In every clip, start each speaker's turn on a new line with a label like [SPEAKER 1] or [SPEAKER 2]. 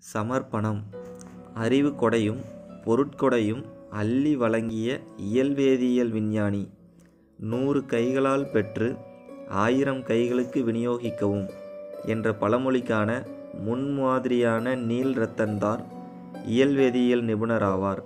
[SPEAKER 1] சமர்ப்பணம் அறிவு கொடையும் பொருட்கொடையும் அள்ளி வழங்கிய இயல்வேதியியல் விஞ்ஞானி நூறு கைகளால் பெற்று ஆயிரம் கைகளுக்கு விநியோகிக்கவும் என்ற பழமொழிக்கான முன்மாதிரியான நீல் ரத்தன்தார் இயல்வேதியியல் நிபுணராவார்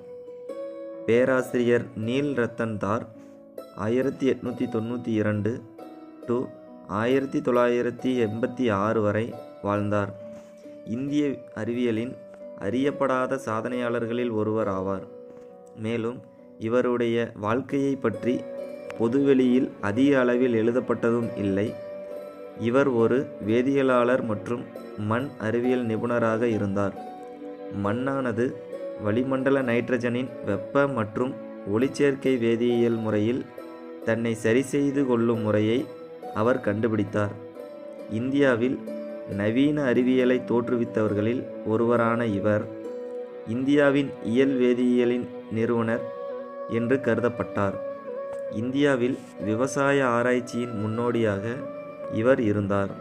[SPEAKER 1] பேராசிரியர் நீல் ரத்தன் தார் ஆயிரத்தி எட்நூற்றி தொண்ணூற்றி இரண்டு டு ஆயிரத்தி தொள்ளாயிரத்தி எண்பத்தி ஆறு வரை வாழ்ந்தார் இந்திய அறிவியலின் அறியப்படாத சாதனையாளர்களில் ஒருவர் ஆவார் மேலும் இவருடைய வாழ்க்கையை பற்றி பொதுவெளியில் அதிக அளவில் எழுதப்பட்டதும் இல்லை இவர் ஒரு வேதியியலாளர் மற்றும் மண் அறிவியல் நிபுணராக இருந்தார் மண்ணானது வளிமண்டல நைட்ரஜனின் வெப்ப மற்றும் ஒளிச்சேர்க்கை வேதியியல் முறையில் தன்னை சரிசெய்து கொள்ளும் முறையை அவர் கண்டுபிடித்தார் இந்தியாவில் நவீன அறிவியலை தோற்றுவித்தவர்களில் ஒருவரான இவர் இந்தியாவின் இயல் வேதியியலின் நிறுவனர் என்று கருதப்பட்டார் இந்தியாவில் விவசாய ஆராய்ச்சியின் முன்னோடியாக இவர் இருந்தார்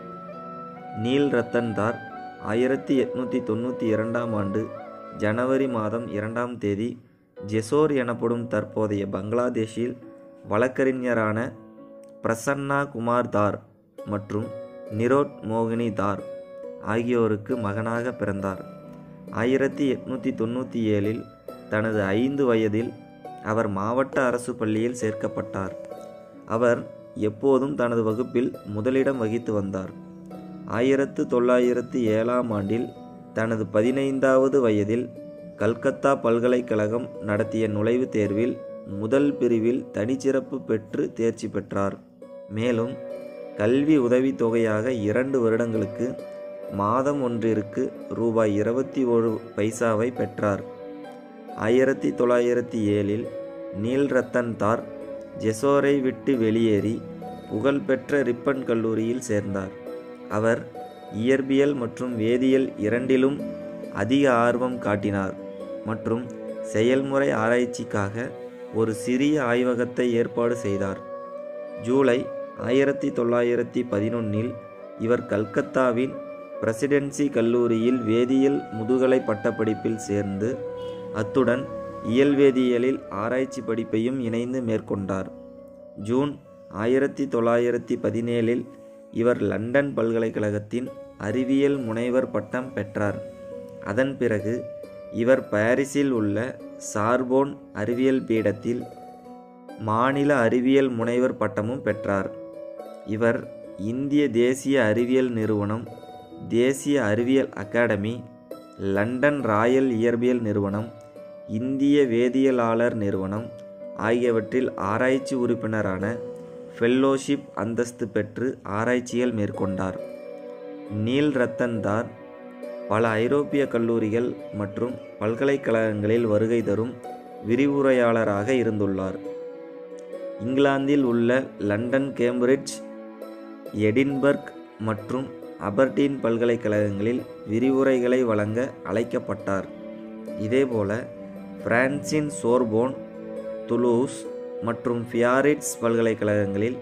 [SPEAKER 1] நீல் ரத்தன் தார் ஆயிரத்தி எட்நூற்றி தொண்ணூற்றி இரண்டாம் ஆண்டு ஜனவரி மாதம் இரண்டாம் தேதி ஜெசோர் எனப்படும் தற்போதைய பங்களாதேஷில் வழக்கறிஞரான பிரசன்னா குமார் தார் மற்றும் நிரோட் மோகினி தார் ஆகியோருக்கு மகனாக பிறந்தார் ஆயிரத்தி எட்நூற்றி தொண்ணூற்றி ஏழில் தனது ஐந்து வயதில் அவர் மாவட்ட அரசு பள்ளியில் சேர்க்கப்பட்டார் அவர் எப்போதும் தனது வகுப்பில் முதலிடம் வகித்து வந்தார் ஆயிரத்து தொள்ளாயிரத்து ஏழாம் ஆண்டில் தனது பதினைந்தாவது வயதில் கல்கத்தா பல்கலைக்கழகம் நடத்திய நுழைவுத் தேர்வில் முதல் பிரிவில் தனிச்சிறப்பு பெற்று தேர்ச்சி பெற்றார் மேலும் கல்வி உதவித் தொகையாக இரண்டு வருடங்களுக்கு மாதம் ஒன்றிற்கு ரூபாய் இருபத்தி ஒரு பைசாவை பெற்றார் ஆயிரத்தி தொள்ளாயிரத்தி ஏழில் நீல் ரத்தன் தார் ஜெசோரை விட்டு வெளியேறி புகழ்பெற்ற ரிப்பன் கல்லூரியில் சேர்ந்தார் அவர் இயற்பியல் மற்றும் வேதியியல் இரண்டிலும் அதிக ஆர்வம் காட்டினார் மற்றும் செயல்முறை ஆராய்ச்சிக்காக ஒரு சிறிய ஆய்வகத்தை ஏற்பாடு செய்தார் ஜூலை ஆயிரத்தி தொள்ளாயிரத்தி பதினொன்னில் இவர் கல்கத்தாவின் பிரசிடென்சி கல்லூரியில் வேதியியல் முதுகலை பட்டப்படிப்பில் சேர்ந்து அத்துடன் இயல்வேதியியலில் ஆராய்ச்சி படிப்பையும் இணைந்து மேற்கொண்டார் ஜூன் ஆயிரத்தி தொள்ளாயிரத்தி பதினேழில் இவர் லண்டன் பல்கலைக்கழகத்தின் அறிவியல் முனைவர் பட்டம் பெற்றார் அதன் பிறகு இவர் பாரிஸில் உள்ள சார்போன் அறிவியல் பீடத்தில் மாநில அறிவியல் முனைவர் பட்டமும் பெற்றார் இவர் இந்திய தேசிய அறிவியல் நிறுவனம் தேசிய அறிவியல் அகாடமி லண்டன் ராயல் இயற்பியல் நிறுவனம் இந்திய வேதியியலாளர் நிறுவனம் ஆகியவற்றில் ஆராய்ச்சி உறுப்பினரான ஃபெல்லோஷிப் அந்தஸ்து பெற்று ஆராய்ச்சிகள் மேற்கொண்டார் நீல் ரத்தன் தார் பல ஐரோப்பிய கல்லூரிகள் மற்றும் பல்கலைக்கழகங்களில் வருகை தரும் விரிவுரையாளராக இருந்துள்ளார் இங்கிலாந்தில் உள்ள லண்டன் கேம்பிரிட்ஜ் எடின்பர்க் மற்றும் அபர்டீன் பல்கலைக்கழகங்களில் விரிவுரைகளை வழங்க அழைக்கப்பட்டார் இதேபோல பிரான்சின் சோர்போன் துலூஸ் மற்றும் ஃபியாரிட்ஸ் பல்கலைக்கழகங்களில்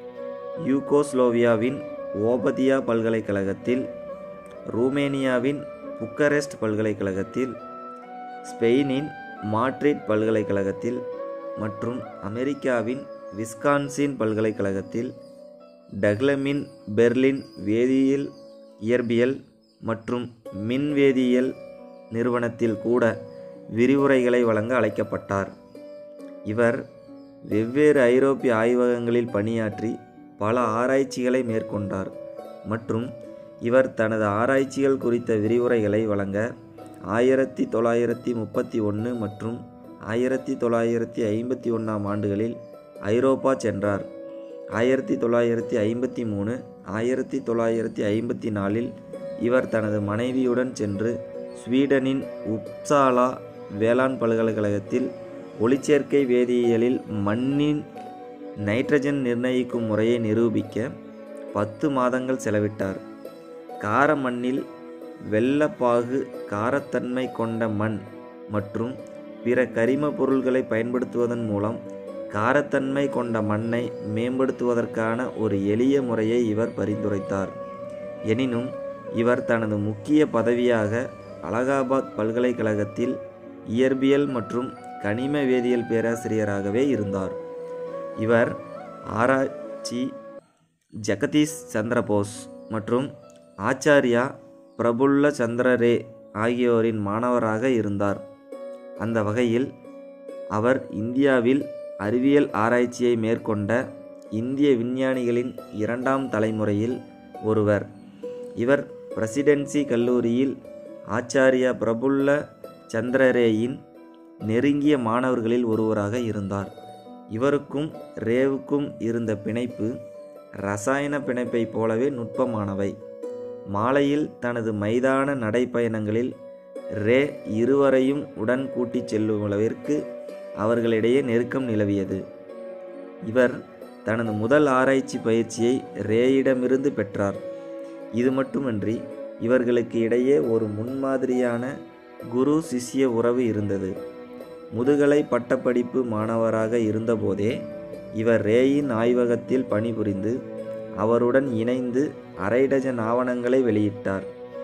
[SPEAKER 1] யூகோஸ்லோவியாவின் ஓபதியா பல்கலைக்கழகத்தில் ரூமேனியாவின் புக்கரெஸ்ட் பல்கலைக்கழகத்தில் ஸ்பெயினின் மாட்ரிட் பல்கலைக்கழகத்தில் மற்றும் அமெரிக்காவின் விஸ்கான்சின் பல்கலைக்கழகத்தில் டக்லமின் பெர்லின் வேதியியல் இயற்பியல் மற்றும் மின்வேதியியல் நிறுவனத்தில் கூட விரிவுரைகளை வழங்க அழைக்கப்பட்டார் இவர் வெவ்வேறு ஐரோப்பிய ஆய்வகங்களில் பணியாற்றி பல ஆராய்ச்சிகளை மேற்கொண்டார் மற்றும் இவர் தனது ஆராய்ச்சிகள் குறித்த விரிவுரைகளை வழங்க ஆயிரத்தி தொள்ளாயிரத்தி முப்பத்தி ஒன்று மற்றும் ஆயிரத்தி தொள்ளாயிரத்தி ஐம்பத்தி ஒன்றாம் ஆண்டுகளில் ஐரோப்பா சென்றார் ஆயிரத்தி தொள்ளாயிரத்தி ஐம்பத்தி மூணு ஆயிரத்தி தொள்ளாயிரத்தி ஐம்பத்தி நாலில் இவர் தனது மனைவியுடன் சென்று ஸ்வீடனின் உப்சாலா வேளாண் பல்கலைக்கழகத்தில் ஒளிச்சேர்க்கை வேதியியலில் மண்ணின் நைட்ரஜன் நிர்ணயிக்கும் முறையை நிரூபிக்க பத்து மாதங்கள் செலவிட்டார் கார மண்ணில் வெள்ளப்பாகு காரத்தன்மை கொண்ட மண் மற்றும் பிற கரிம பொருள்களை பயன்படுத்துவதன் மூலம் காரத்தன்மை கொண்ட மண்ணை மேம்படுத்துவதற்கான ஒரு எளிய முறையை இவர் பரிந்துரைத்தார் எனினும் இவர் தனது முக்கிய பதவியாக அலகாபாத் பல்கலைக்கழகத்தில் இயற்பியல் மற்றும் கனிம வேதியியல் பேராசிரியராகவே இருந்தார் இவர் ஆராய்ச்சி ஜெகதீஷ் சந்திர போஸ் மற்றும் ஆச்சாரியா பிரபுல்ல சந்திர ரே ஆகியோரின் மாணவராக இருந்தார் அந்த வகையில் அவர் இந்தியாவில் அறிவியல் ஆராய்ச்சியை மேற்கொண்ட இந்திய விஞ்ஞானிகளின் இரண்டாம் தலைமுறையில் ஒருவர் இவர் பிரசிடென்சி கல்லூரியில் ஆச்சாரியா பிரபுல்ல சந்திரரேயின் நெருங்கிய மாணவர்களில் ஒருவராக இருந்தார் இவருக்கும் ரேவுக்கும் இருந்த பிணைப்பு ரசாயன பிணைப்பைப் போலவே நுட்பமானவை மாலையில் தனது மைதான நடைப்பயணங்களில் ரே இருவரையும் உடன் கூட்டிச் செல்லும் அளவிற்கு அவர்களிடையே நெருக்கம் நிலவியது இவர் தனது முதல் ஆராய்ச்சி பயிற்சியை ரேயிடமிருந்து பெற்றார் இது மட்டுமன்றி இவர்களுக்கு இடையே ஒரு முன்மாதிரியான குரு சிஷ்ய உறவு இருந்தது முதுகலை பட்டப்படிப்பு மாணவராக இருந்தபோதே இவர் ரேயின் ஆய்வகத்தில் பணிபுரிந்து அவருடன் இணைந்து அரை டஜன் ஆவணங்களை வெளியிட்டார்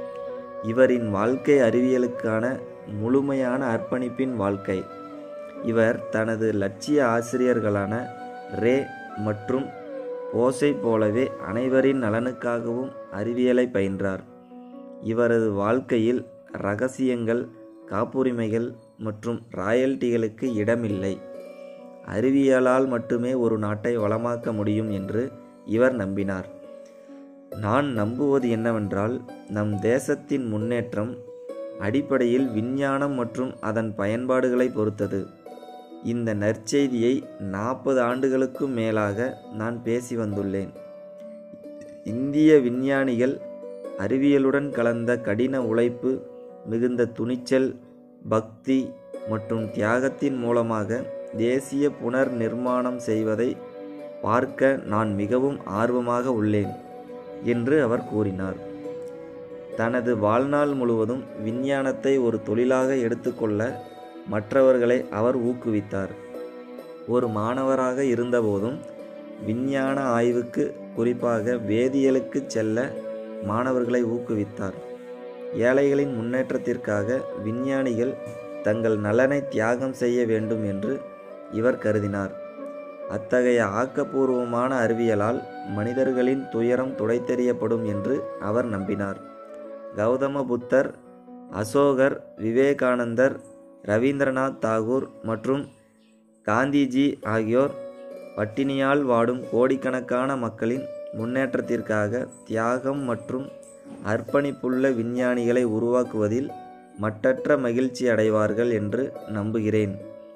[SPEAKER 1] இவரின் வாழ்க்கை அறிவியலுக்கான முழுமையான அர்ப்பணிப்பின் வாழ்க்கை இவர் தனது லட்சிய ஆசிரியர்களான ரே மற்றும் போஸை போலவே அனைவரின் நலனுக்காகவும் அறிவியலை பயின்றார் இவரது வாழ்க்கையில் ரகசியங்கள் காப்புரிமைகள் மற்றும் ராயல்டிகளுக்கு இடமில்லை அறிவியலால் மட்டுமே ஒரு நாட்டை வளமாக்க முடியும் என்று இவர் நம்பினார் நான் நம்புவது என்னவென்றால் நம் தேசத்தின் முன்னேற்றம் அடிப்படையில் விஞ்ஞானம் மற்றும் அதன் பயன்பாடுகளை பொறுத்தது இந்த நற்செய்தியை நாற்பது ஆண்டுகளுக்கும் மேலாக நான் பேசி வந்துள்ளேன் இந்திய விஞ்ஞானிகள் அறிவியலுடன் கலந்த கடின உழைப்பு மிகுந்த துணிச்சல் பக்தி மற்றும் தியாகத்தின் மூலமாக தேசிய புனர் நிர்மாணம் செய்வதை பார்க்க நான் மிகவும் ஆர்வமாக உள்ளேன் என்று அவர் கூறினார் தனது வாழ்நாள் முழுவதும் விஞ்ஞானத்தை ஒரு தொழிலாக எடுத்துக்கொள்ள மற்றவர்களை அவர் ஊக்குவித்தார் ஒரு மாணவராக இருந்தபோதும் விஞ்ஞான ஆய்வுக்கு குறிப்பாக வேதியியலுக்கு செல்ல மாணவர்களை ஊக்குவித்தார் ஏழைகளின் முன்னேற்றத்திற்காக விஞ்ஞானிகள் தங்கள் நலனை தியாகம் செய்ய வேண்டும் என்று இவர் கருதினார் அத்தகைய ஆக்கப்பூர்வமான அறிவியலால் மனிதர்களின் துயரம் துடைத்தெறியப்படும் என்று அவர் நம்பினார் கௌதம புத்தர் அசோகர் விவேகானந்தர் ரவீந்திரநாத் தாகூர் மற்றும் காந்திஜி ஆகியோர் பட்டினியால் வாடும் கோடிக்கணக்கான மக்களின் முன்னேற்றத்திற்காக தியாகம் மற்றும் அர்ப்பணிப்புள்ள விஞ்ஞானிகளை உருவாக்குவதில் மட்டற்ற மகிழ்ச்சி அடைவார்கள் என்று நம்புகிறேன்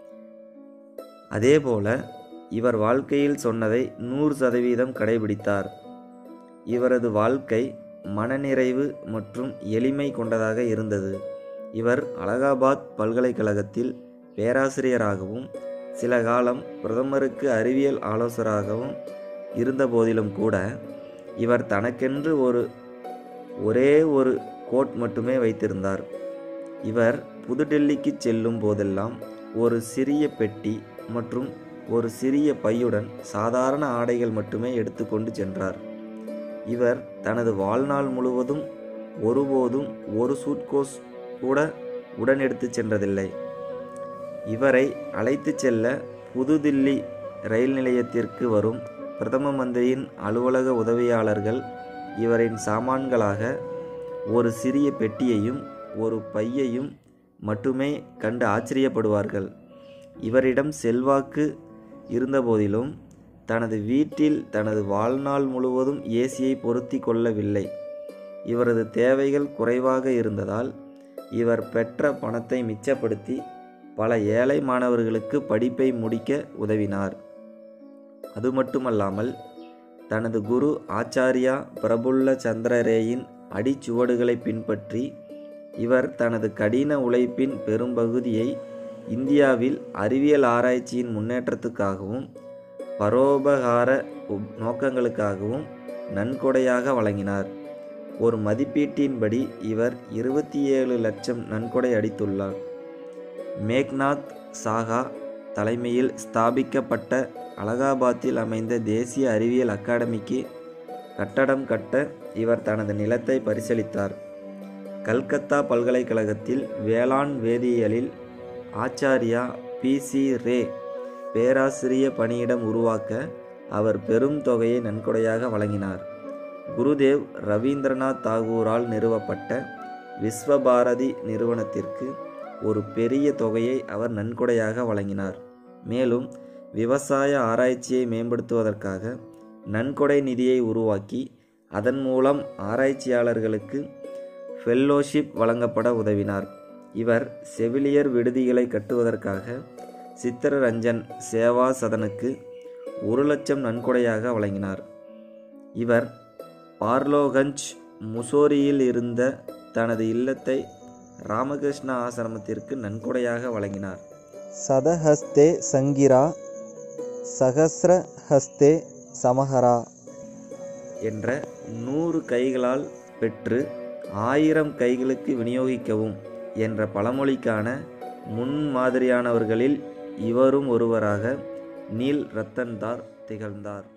[SPEAKER 1] அதேபோல இவர் வாழ்க்கையில் சொன்னதை நூறு சதவீதம் கடைபிடித்தார் இவரது வாழ்க்கை மனநிறைவு மற்றும் எளிமை கொண்டதாக இருந்தது இவர் அலகாபாத் பல்கலைக்கழகத்தில் பேராசிரியராகவும் சில காலம் பிரதமருக்கு அறிவியல் ஆலோசகராகவும் இருந்தபோதிலும் கூட இவர் தனக்கென்று ஒரு ஒரே ஒரு கோட் மட்டுமே வைத்திருந்தார் இவர் புதுடெல்லிக்கு செல்லும் போதெல்லாம் ஒரு சிறிய பெட்டி மற்றும் ஒரு சிறிய பையுடன் சாதாரண ஆடைகள் மட்டுமே எடுத்துக்கொண்டு சென்றார் இவர் தனது வாழ்நாள் முழுவதும் ஒருபோதும் ஒரு சூட்கோஸ் கூட உடன் எடுத்துச் சென்றதில்லை இவரை அழைத்துச் செல்ல புதுதில்லி ரயில் நிலையத்திற்கு வரும் பிரதம மந்திரியின் அலுவலக உதவியாளர்கள் இவரின் சாமான்களாக ஒரு சிறிய பெட்டியையும் ஒரு பையையும் மட்டுமே கண்டு ஆச்சரியப்படுவார்கள் இவரிடம் செல்வாக்கு இருந்தபோதிலும் தனது வீட்டில் தனது வாழ்நாள் முழுவதும் ஏசியை பொருத்தி கொள்ளவில்லை இவரது தேவைகள் குறைவாக இருந்ததால் இவர் பெற்ற பணத்தை மிச்சப்படுத்தி பல ஏழை மாணவர்களுக்கு படிப்பை முடிக்க உதவினார் அது மட்டுமல்லாமல் தனது குரு ஆச்சாரியா பிரபுல்ல சந்திரரேயின் அடிச்சுவடுகளை பின்பற்றி இவர் தனது கடின உழைப்பின் பெரும்பகுதியை இந்தியாவில் அறிவியல் ஆராய்ச்சியின் முன்னேற்றத்துக்காகவும் பரோபகார உப்- நோக்கங்களுக்காகவும் நன்கொடையாக வழங்கினார் ஒரு மதிப்பீட்டின்படி இவர் இருபத்தி ஏழு லட்சம் நன்கொடை அடித்துள்ளார் மேக்நாத் சாகா தலைமையில் ஸ்தாபிக்கப்பட்ட அலகாபாத்தில் அமைந்த தேசிய அறிவியல் அகாடமிக்கு கட்டடம் கட்ட இவர் தனது நிலத்தை பரிசளித்தார் கல்கத்தா பல்கலைக்கழகத்தில் வேளாண் வேதியியலில் ஆச்சாரியா பி சி ரே பேராசிரிய பணியிடம் உருவாக்க அவர் பெரும் தொகையை நன்கொடையாக வழங்கினார் குருதேவ் ரவீந்திரநாத் தாகூரால் நிறுவப்பட்ட விஸ்வபாரதி நிறுவனத்திற்கு ஒரு பெரிய தொகையை அவர் நன்கொடையாக வழங்கினார் மேலும் விவசாய ஆராய்ச்சியை மேம்படுத்துவதற்காக நன்கொடை நிதியை உருவாக்கி அதன் மூலம் ஆராய்ச்சியாளர்களுக்கு ஃபெல்லோஷிப் வழங்கப்பட உதவினார் இவர் செவிலியர் விடுதிகளை கட்டுவதற்காக சித்திரரஞ்சன் சேவா சதனுக்கு ஒரு லட்சம் நன்கொடையாக வழங்கினார் இவர் பார்லோகஞ்ச் முசோரியில் இருந்த தனது இல்லத்தை ராமகிருஷ்ண ஆசிரமத்திற்கு நன்கொடையாக வழங்கினார்
[SPEAKER 2] சதஹஸ்தே சங்கிரா சகசிரஹஸ்தே சமஹரா
[SPEAKER 1] என்ற நூறு கைகளால் பெற்று ஆயிரம் கைகளுக்கு விநியோகிக்கவும் என்ற பழமொழிக்கான முன்மாதிரியானவர்களில் இவரும் ஒருவராக நீல் ரத்தன்தார் திகழ்ந்தார்